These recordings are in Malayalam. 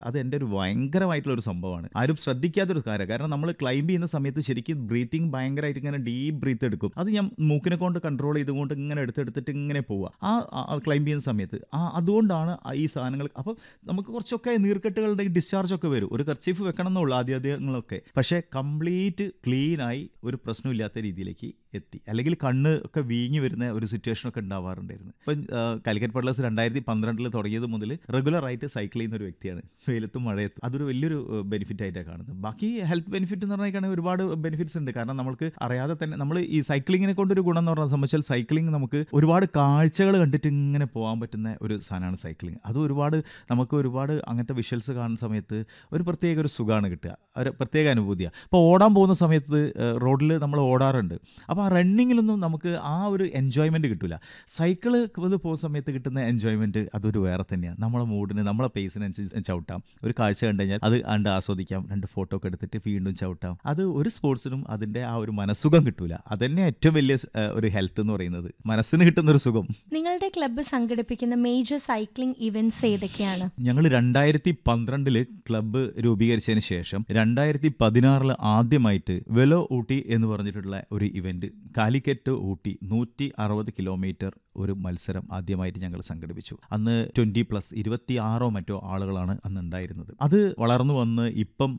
അത് എൻ്റെ ഒരു ഭയങ്കരമായിട്ടുള്ള ഒരു സംഭവമാണ് ആരും ശ്രദ്ധിക്കാത്തൊരു കാര്യം കാരണം നമ്മൾ ക്ലൈംബ് ചെയ്യുന്ന സമയത്ത് ശരിക്കും ബ്രീത്തിങ് ഭയങ്കരമായിട്ട് ഇങ്ങനെ ഡീപ്പ് ബ്രീത്ത് എടുക്കും അത് ഞാൻ മൂക്കിനെ കൊണ്ട് കൺട്രോൾ ചെയ്തുകൊണ്ട് ഇങ്ങനെ എടുത്തെടുത്തിട്ട് ഇങ്ങനെ പോവുക ആ ക്ലൈംബ് ചെയ്യുന്ന സമയത്ത് ആ അതുകൊണ്ടാണ് ആ ഈ സാധനങ്ങൾ അപ്പോൾ നമുക്ക് കുറച്ചൊക്കെ നീർക്കെട്ടുകളുടെ ഡിസ്ചാർജ് ഒക്കെ വരും ഒരു കർച്ചീഫ് വെക്കണം എന്നുള്ളൂ ആദ്യാദ്യങ്ങളൊക്കെ പക്ഷേ കംപ്ലീറ്റ് ക്ലീനായി ഒരു പ്രശ്നമില്ലാത്ത രീതിയിലേക്ക് എത്തി അല്ലെങ്കിൽ കണ്ണ് ഒക്കെ വീങ്ങി വരുന്ന ഒരു സിറ്റുവേഷൻ ഒക്കെ ഉണ്ടാവാറുണ്ടായിരുന്നു ഇപ്പം കാലിക്കറ്റ് പഡ്ലേഴ്സ് രണ്ടായിരത്തി പന്ത്രണ്ടിൽ തുടങ്ങിയത് മുതൽ റെഗുലർ ആയിട്ട് സൈക്കിൾ ചെയ്യുന്ന ഒരു വ്യക്തിയാണ് വെയിലത്തും മഴയത്തും അതൊരു വലിയൊരു ബെനിഫിറ്റ് ആയിട്ടാണ് കാണുന്നത് ബാക്കി ഹെൽത്ത് ബെനിഫിറ്റ് എന്ന് പറഞ്ഞാൽ ഒരുപാട് ബെനിഫിറ്റ്സ് ഉണ്ട് കാരണം നമുക്ക് അറിയാതെ തന്നെ നമ്മൾ ഈ സൈക്ലിങ്ങിനെ കൊണ്ടൊരു ഗുണം എന്ന് പറഞ്ഞാൽ സംബന്ധിച്ചാൽ സൈക്ലിംഗ് നമുക്ക് ഒരുപാട് കാഴ്ചകൾ കണ്ടിട്ട് ഇങ്ങനെ പോകാൻ പറ്റുന്ന ഒരു സാധനമാണ് സൈക്ലിംഗ് അത് ഒരുപാട് നമുക്ക് ഒരുപാട് അങ്ങനത്തെ വിഷ്വൽസ് കാണുന്ന സമയത്ത് ഒരു പ്രത്യേക ഒരു സുഖമാണ് കിട്ടുക ഒരു പ്രത്യേക അനുഭൂതിയാണ് ഇപ്പോൾ ഓടാൻ പോകുന്ന സമയത്ത് റോഡിൽ നമ്മൾ ഓടാറുണ്ട് അപ്പോൾ ആ റണ്ണിങ്ങിലൊന്നും നമുക്ക് ആ ഒരു എൻജോയ്മെൻറ്റ് കിട്ടില്ല സൈക്കിള് പോകുന്ന സമയത്ത് കിട്ടുന്ന എൻജോയ്മെൻറ്റ് അതൊരു വേറെ തന്നെയാണ് നമ്മളെ മൂഡിന് നമ്മളെ പേസിനനുസരിച്ച് ചവിട്ടാം ഒരു കാഴ്ച കണ്ടു കഴിഞ്ഞാൽ അത് കണ്ട് ആസ്വദിക്കാം രണ്ട് ഫോട്ടോ ഒക്കെ എടുത്തിട്ട് വീണ്ടും ചവിട്ടാം അത് ഒരു സ്പോർട്സിനും അതിൻ്റെ ആ ഒരു മനസ്സുഖം കിട്ടൂല അതന്നെ ഏറ്റവും വലിയ ഒരു ഹെൽത്ത് എന്ന് പറയുന്നത് മനസ്സിന് കിട്ടുന്ന ഒരു സുഖം നിങ്ങളുടെ ക്ലബ്ബ് സംഘടിപ്പിക്കുന്ന മേജർ സൈക്ലിംഗ് ഇവന്റ്സ് ഏതൊക്കെയാണ് ഞങ്ങൾ രണ്ടായിരത്തി പന്ത്രണ്ടില് ക്ലബ്ബ് രൂപീകരിച്ചതിന് ശേഷം രണ്ടായിരത്തി പതിനാറിൽ ആദ്യമായിട്ട് വെലോ ഊട്ടി എന്ന് പറഞ്ഞിട്ടുള്ള ഒരു ഇവന്റ് കാലിക്കറ്റ് ഊട്ടി നൂറ്റി അറുപത് കിലോമീറ്റർ ഒരു മത്സരം ആദ്യമായിട്ട് ഞങ്ങൾ സംഘടിപ്പിച്ചു അന്ന് ട്വന്റി പ്ലസ് ഇരുപത്തി ആറോ മറ്റോ ആളുകളാണ് അന്ന് ഉണ്ടായിരുന്നത് അത് വളർന്നു വന്ന് ഇപ്പം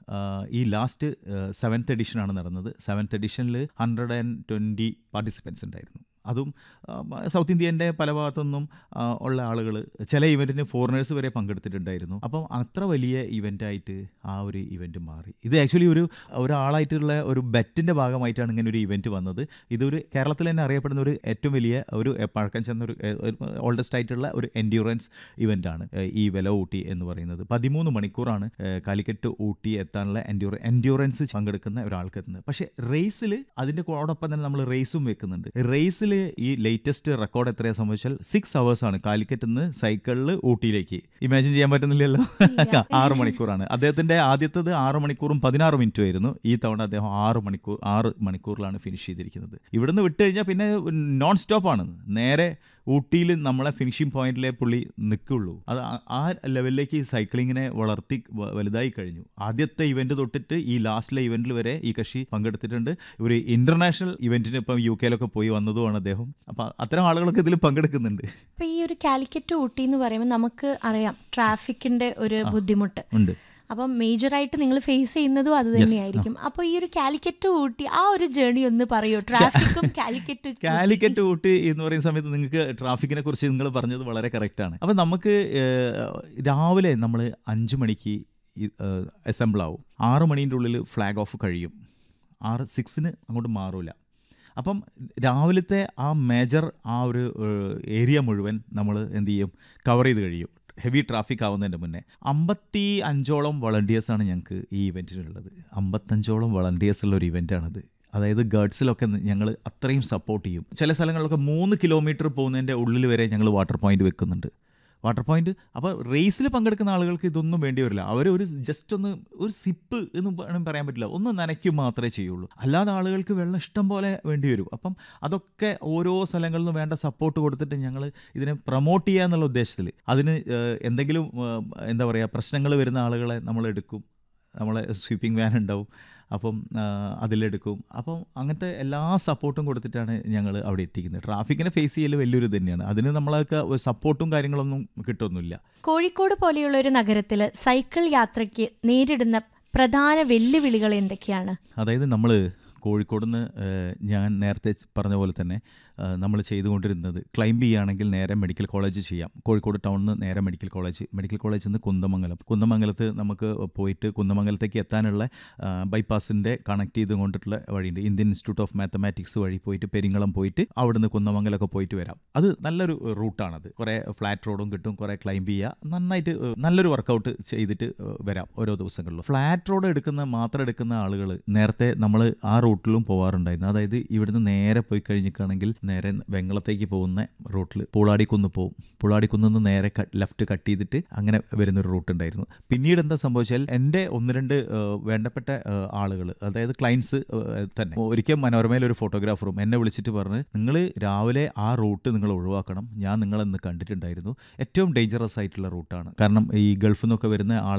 ഈ ലാസ്റ്റ് സെവൻത്ത് എഡിഷനാണ് നടന്നത് സെവൻത്ത് എഡിഷനിൽ ഹൺഡ്രഡ് ആൻഡ് ട്വൻറ്റി പാർട്ടിസിപ്പൻസ് ഉണ്ടായിരുന്നു അതും സൗത്ത് ഇന്ത്യൻ്റെ പല ഭാഗത്തുനിന്നും ഉള്ള ആളുകൾ ചില ഇവൻറ്റിന് ഫോറിനേഴ്സ് വരെ പങ്കെടുത്തിട്ടുണ്ടായിരുന്നു അപ്പം അത്ര വലിയ ഇവൻ്റായിട്ട് ആ ഒരു ഇവൻറ്റ് മാറി ഇത് ആക്ച്വലി ഒരു ഒരാളായിട്ടുള്ള ഒരു ബെറ്റിൻ്റെ ഭാഗമായിട്ടാണ് ഇങ്ങനെ ഒരു ഇവൻറ്റ് വന്നത് ഇതൊരു കേരളത്തിൽ തന്നെ അറിയപ്പെടുന്ന ഒരു ഏറ്റവും വലിയ ഒരു പഴക്കം ചെന്ന ഒരു ഓൾഡസ്റ്റ് ആയിട്ടുള്ള ഒരു എൻഡ്യൂറൻസ് ഇവൻ്റാണ് ഈ വില ഊട്ടി എന്ന് പറയുന്നത് പതിമൂന്ന് മണിക്കൂറാണ് കാലിക്കറ്റ് ഊട്ടി എത്താനുള്ള എൻഡ്യൂറ എൻഡ്യൂറൻസ് പങ്കെടുക്കുന്ന ഒരാൾക്ക് എത്തുന്നത് പക്ഷേ റേസിൽ അതിൻ്റെ കൂടൊപ്പം തന്നെ നമ്മൾ റേസും വെക്കുന്നുണ്ട് റേസിൽ ഈ ലേറ്റസ്റ്റ് റെക്കോർഡ് എത്രയാ സംഭവിച്ചാൽ സിക്സ് അവേഴ്സ് ആണ് കാലിക്കറ്റ് നിന്ന് സൈക്കിളിൽ ഊട്ടിയിലേക്ക് ഇമാജിൻ ചെയ്യാൻ പറ്റുന്നില്ലല്ലോ ആറ് മണിക്കൂറാണ് അദ്ദേഹത്തിന്റെ ആദ്യത്തത് ആറ് മണിക്കൂറും പതിനാറ് മിനിറ്റും ആയിരുന്നു ഈ തവണ അദ്ദേഹം ആറ് മണിക്കൂർ ആറ് മണിക്കൂറിലാണ് ഫിനിഷ് ചെയ്തിരിക്കുന്നത് ഇവിടുന്ന് വിട്ട് കഴിഞ്ഞാൽ പിന്നെ നോൺ സ്റ്റോപ്പ് ആണ് നേരെ ഊട്ടിയിൽ നമ്മളെ ഫിനിഷിംഗ് പോയിന്റിലെ പുള്ളി നിൽക്കുള്ളൂ അത് ആ ലെവലിലേക്ക് സൈക്ലിങ്ങിനെ വളർത്തി വലുതായി കഴിഞ്ഞു ആദ്യത്തെ ഇവന്റ് തൊട്ടിട്ട് ഈ ലാസ്റ്റിലെ ഇവന്റിൽ വരെ ഈ കക്ഷി പങ്കെടുത്തിട്ടുണ്ട് ഒരു ഇന്റർനാഷണൽ ഇവന്റിന് ഇപ്പം യു കെയിലൊക്കെ പോയി വന്നതുമാണ് അദ്ദേഹം അപ്പം അത്തരം ആളുകളൊക്കെ ഇതിൽ പങ്കെടുക്കുന്നുണ്ട് ഇപ്പൊ ഈ ഒരു കാലിക്കറ്റ് ഊട്ടി എന്ന് പറയുമ്പോൾ നമുക്ക് അറിയാം ട്രാഫിക്കിന്റെ ഒരു ബുദ്ധിമുട്ട് ഉണ്ട് അപ്പം മേജറായിട്ട് നിങ്ങൾ ഫേസ് ചെയ്യുന്നതും അത് തന്നെയായിരിക്കും അപ്പോൾ ഈ ഒരു കാലിക്കറ്റ് ഊട്ടി ആ ഒരു ജേണി ഒന്ന് പറയോ ട്രാഫിക്കും കാലിക്കറ്റ് കാലിക്കറ്റ് ഊട്ടി എന്ന് പറയുന്ന സമയത്ത് നിങ്ങൾക്ക് ട്രാഫിക്കിനെ കുറിച്ച് നിങ്ങൾ പറഞ്ഞത് വളരെ കറക്റ്റാണ് അപ്പം നമുക്ക് രാവിലെ നമ്മൾ അഞ്ച് മണിക്ക് അസംബിൾ ആവും ആറ് മണീൻ്റെ ഉള്ളിൽ ഫ്ലാഗ് ഓഫ് കഴിയും ആറ് സിക്സിന് അങ്ങോട്ട് മാറില്ല അപ്പം രാവിലത്തെ ആ മേജർ ആ ഒരു ഏരിയ മുഴുവൻ നമ്മൾ എന്ത് ചെയ്യും കവർ ചെയ്ത് കഴിയും ഹെവി ട്രാഫിക് ആവുന്നതിൻ്റെ മുന്നേ അമ്പത്തി അഞ്ചോളം വളണ്ടിയേഴ്സാണ് ഞങ്ങൾക്ക് ഈ ഇവൻറ്റിനുള്ളത് അമ്പത്തഞ്ചോളം വളണ്ടിയേഴ്സ് ഉള്ള ഒരു ഇവൻ്റാണിത് അതായത് ഗേഡ്സിലൊക്കെ ഞങ്ങൾ അത്രയും സപ്പോർട്ട് ചെയ്യും ചില സ്ഥലങ്ങളിലൊക്കെ മൂന്ന് കിലോമീറ്റർ പോകുന്നതിൻ്റെ ഉള്ളിൽ വരെ ഞങ്ങൾ വാട്ടർ പോയിന്റ് വെക്കുന്നുണ്ട് വാട്ടർ പോയിന്റ് അപ്പോൾ റേസിൽ പങ്കെടുക്കുന്ന ആളുകൾക്ക് ഇതൊന്നും വേണ്ടി വരില്ല അവർ ഒരു ജസ്റ്റ് ഒന്ന് ഒരു സിപ്പ് എന്ന് വേണമെങ്കിൽ പറയാൻ പറ്റില്ല ഒന്ന് നനയ്ക്കും മാത്രമേ ചെയ്യുള്ളൂ അല്ലാതെ ആളുകൾക്ക് വെള്ളം ഇഷ്ടം പോലെ വേണ്ടി വരും അപ്പം അതൊക്കെ ഓരോ സ്ഥലങ്ങളിൽ നിന്നും വേണ്ട സപ്പോർട്ട് കൊടുത്തിട്ട് ഞങ്ങൾ ഇതിനെ പ്രൊമോട്ട് ചെയ്യുക എന്നുള്ള ഉദ്ദേശത്തിൽ അതിന് എന്തെങ്കിലും എന്താ പറയുക പ്രശ്നങ്ങൾ വരുന്ന ആളുകളെ നമ്മൾ എടുക്കും നമ്മളെ സ്വീപ്പിംഗ് വാൻ ഉണ്ടാവും അപ്പം അതിലെടുക്കും അപ്പം അങ്ങനത്തെ എല്ലാ സപ്പോർട്ടും കൊടുത്തിട്ടാണ് ഞങ്ങൾ അവിടെ എത്തിക്കുന്നത് ട്രാഫിക്കിനെ ഫേസ് ചെയ്യൽ വലിയൊരു തന്നെയാണ് അതിന് നമ്മളൊക്കെ ഒരു സപ്പോർട്ടും കാര്യങ്ങളൊന്നും കിട്ടുമൊന്നുമില്ല കോഴിക്കോട് പോലെയുള്ള ഒരു നഗരത്തിൽ സൈക്കിൾ യാത്രയ്ക്ക് നേരിടുന്ന പ്രധാന വെല്ലുവിളികൾ എന്തൊക്കെയാണ് അതായത് നമ്മൾ കോഴിക്കോട് നിന്ന് ഞാൻ നേരത്തെ പറഞ്ഞ പോലെ തന്നെ നമ്മൾ ചെയ്തുകൊണ്ടിരുന്നത് ക്ലൈംബ് ചെയ്യുകയാണെങ്കിൽ നേരെ മെഡിക്കൽ കോളേജ് ചെയ്യാം കോഴിക്കോട് ടൗണിൽ നിന്ന് നേരെ മെഡിക്കൽ കോളേജ് മെഡിക്കൽ കോളേജിൽ നിന്ന് കുന്തമംഗലം കുന്തമംഗലത്ത് നമുക്ക് പോയിട്ട് കുന്തമംഗലത്തേക്ക് എത്താനുള്ള ബൈപ്പാസിൻ്റെ കണക്ട് ചെയ്തുകൊണ്ടിട്ടുള്ള വഴിയുണ്ട് ഇന്ത്യൻ ഇൻസ്റ്റിറ്റ്യൂട്ട് ഓഫ് മാത്തമാറ്റിക്സ് വഴി പോയിട്ട് പെരിങ്ങളം പോയിട്ട് അവിടുന്ന് കുന്നമംഗലമൊക്കെ പോയിട്ട് വരാം അത് നല്ലൊരു റൂട്ടാണത് കുറേ ഫ്ലാറ്റ് റോഡും കിട്ടും കുറേ ക്ലൈംബ് ചെയ്യുക നന്നായിട്ട് നല്ലൊരു വർക്കൗട്ട് ചെയ്തിട്ട് വരാം ഓരോ ദിവസങ്ങളിലും ഫ്ലാറ്റ് റോഡ് എടുക്കുന്ന മാത്രം എടുക്കുന്ന ആളുകൾ നേരത്തെ നമ്മൾ ആ റൂട്ടിലും പോകാറുണ്ടായിരുന്നു അതായത് ഇവിടുന്ന് നേരെ പോയി കഴിഞ്ഞിട്ടാണെങ്കിൽ നേരെ വെങ്ങളത്തേക്ക് പോകുന്ന റൂട്ടിൽ പൂളാടിക്കുന്ന് പോകും പൂളാടിക്കുന്ന് നിന്ന് നേരെ ലെഫ്റ്റ് കട്ട് ചെയ്തിട്ട് അങ്ങനെ വരുന്നൊരു റൂട്ട് ഉണ്ടായിരുന്നു പിന്നീട് എന്താ സംഭവിച്ചാൽ എൻ്റെ ഒന്ന് രണ്ട് ഏഹ്, വേണ്ടപ്പെട്ട ആളുകൾ അതായത് ക്ലയൻസ് തന്നെ ഒരിക്കൽ മനോരമയിൽ ഒരു ഫോട്ടോഗ്രാഫറും എന്നെ വിളിച്ചിട്ട് പറഞ്ഞ് നിങ്ങൾ രാവിലെ ആ റൂട്ട് നിങ്ങൾ ഒഴിവാക്കണം ഞാൻ നിങ്ങളെന്ന് കണ്ടിട്ടുണ്ടായിരുന്നു ഏറ്റവും ഡേഞ്ചറസ് ആയിട്ടുള്ള റൂട്ടാണ് കാരണം ഈ ഗൾഫിൽ നിന്നൊക്കെ വരുന്ന ആൾ